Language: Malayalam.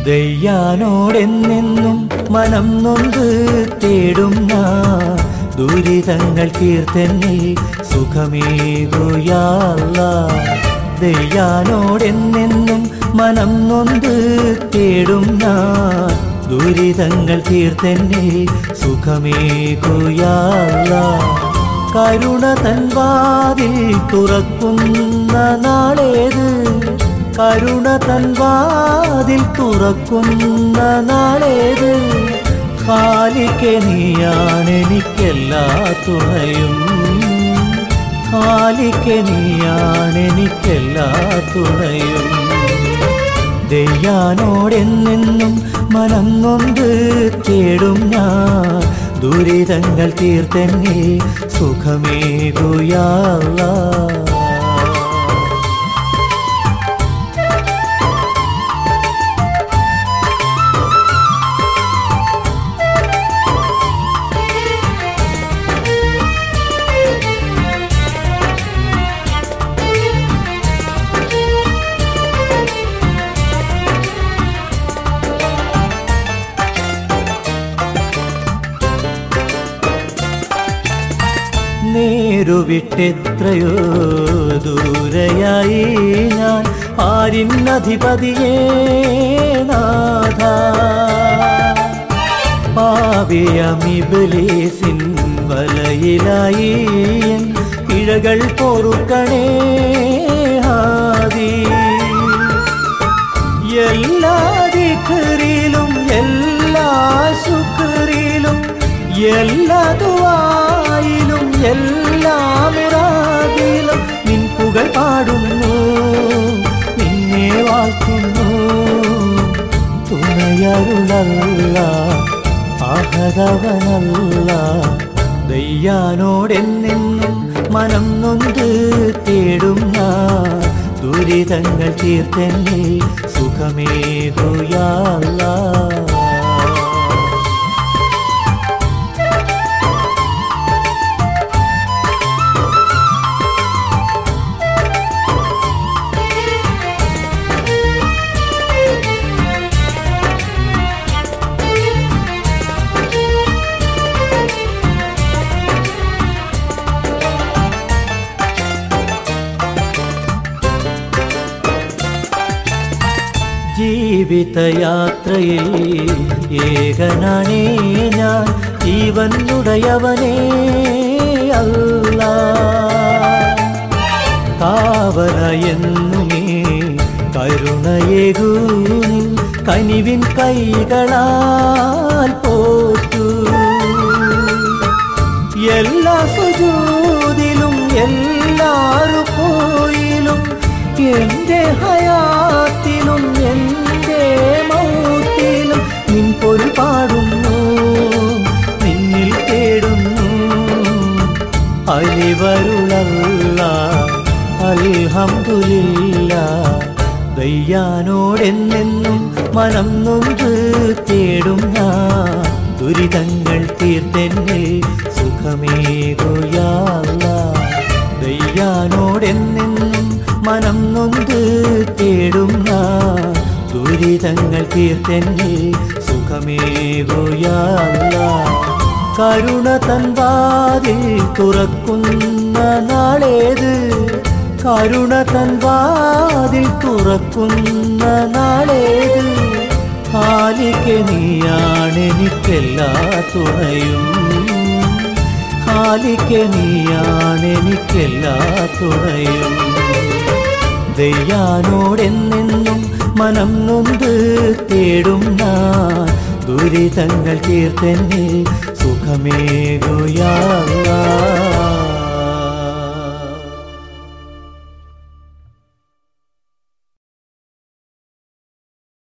ദയ്യാനോടെന്നെന്നും മനം നൊന്ത് തേടും ഞാൻ ദുരിതങ്ങൾ തീർത്തെന്നിൽ സുഖമേകുയാല്ല ദയ്യാനോടെന്നെന്നും മനം നൊന്ത് തേടും ഞാൻ ദുരിതങ്ങൾ തീർത്തെന്നിൽ സുഖമേകുയാല്ല കരുണ തൻ വാതിൽ തുറക്കുന്ന നാളേത് കരുണ തൻ വാതിൽ തുറക്കുന്ന നാളേത് ഖാലിക്കെ നീയാണെനിക്കെല്ലാ തുണയും ഖാലിക്കെ നീയാണെനിക്കെല്ലാ തുണയും ദയ്യാനോടെന്നെന്നും മനം നൊന്ത് തേടും ഞാൻ ദുരിതങ്ങൾ തീർത്തെന്നെ സുഖമേകുയാള്ള നേരുവിട്ടെത്രയോ ദൂരയായി ഞാൻ ആരിന്നധിപതിയേ നാഥ പാപിയമിബിലീസിൻ വലയിലായി എൻ പിഴകൾ പൊറുക്കണേ ഹാദി എല്ലാ ദിഖറിലും എല്ലാ ശുക്രിലും എല്ലാ ദുആയിലും എല്ലാ മിറാദിലും നിൻ പുകൾ പാടുന്നു നിന്നെ വാഴ്ത്തുന്നു തുണയരുളല്ല ആഹതവനല്ല ദയ്യാനോടെന്നെന്നും മനം നൊന്ത് തേടും ഞാൻ ദുരിതങ്ങൾ തീർത്തെന്നെ സുഖമേകുയാല്ല ജീവിതയാത്രയിൽ ഏകനാണേ ഞാൻ ജീവനുടയവനേ അല്ല കാവല എന്നുമേ കരുണയേകൂ നിൻ കനിവിൻ കൈകളാൽ പോറ്റു എല്ലാ സുജൂതിലും എല്ലാരും പോയിലും എന്റെ ഹയാത്തിലും എന്റെ മൗത്തിലും നിൻ പൊരുൾ പാടുന്നു നിന്നിൽ തേടുന്നു അലിവരുളല്ല അൽഹംദുലില്ല ദയ്യാനോടെന്നെന്നും മനം നൊന്ത് തേടും ഞാൻ ദുരിതങ്ങൾ തീർത്തെന്നെ സുഖമേകുയാല്ല ദയ്യാനോടെന്നെന്നും മനം നൊന്ത് തേടും ഞാൻ ദുരിതങ്ങൾ തീർത്തെന്നെ സുഖമേകുയാല്ല കരുണ തൻ വാതിൽ തുറക്കുന്ന നാളേത് കരുണ തൻ വാതിൽ തുറക്കുന്ന നാളേത് ഖാലിക്ക് നീയാണെനിക്കെല്ലാ തുണയും ഖാലിക്ക് നീയാണെനിക്കെല്ലാ തുണയും ദയ്യാനോടെന്നെന്നും മനം നൊന്ത് തേടും ഞാൻ ദുരിതങ്ങൾ തീർത്തെന്നെ സുഖമേകുയാ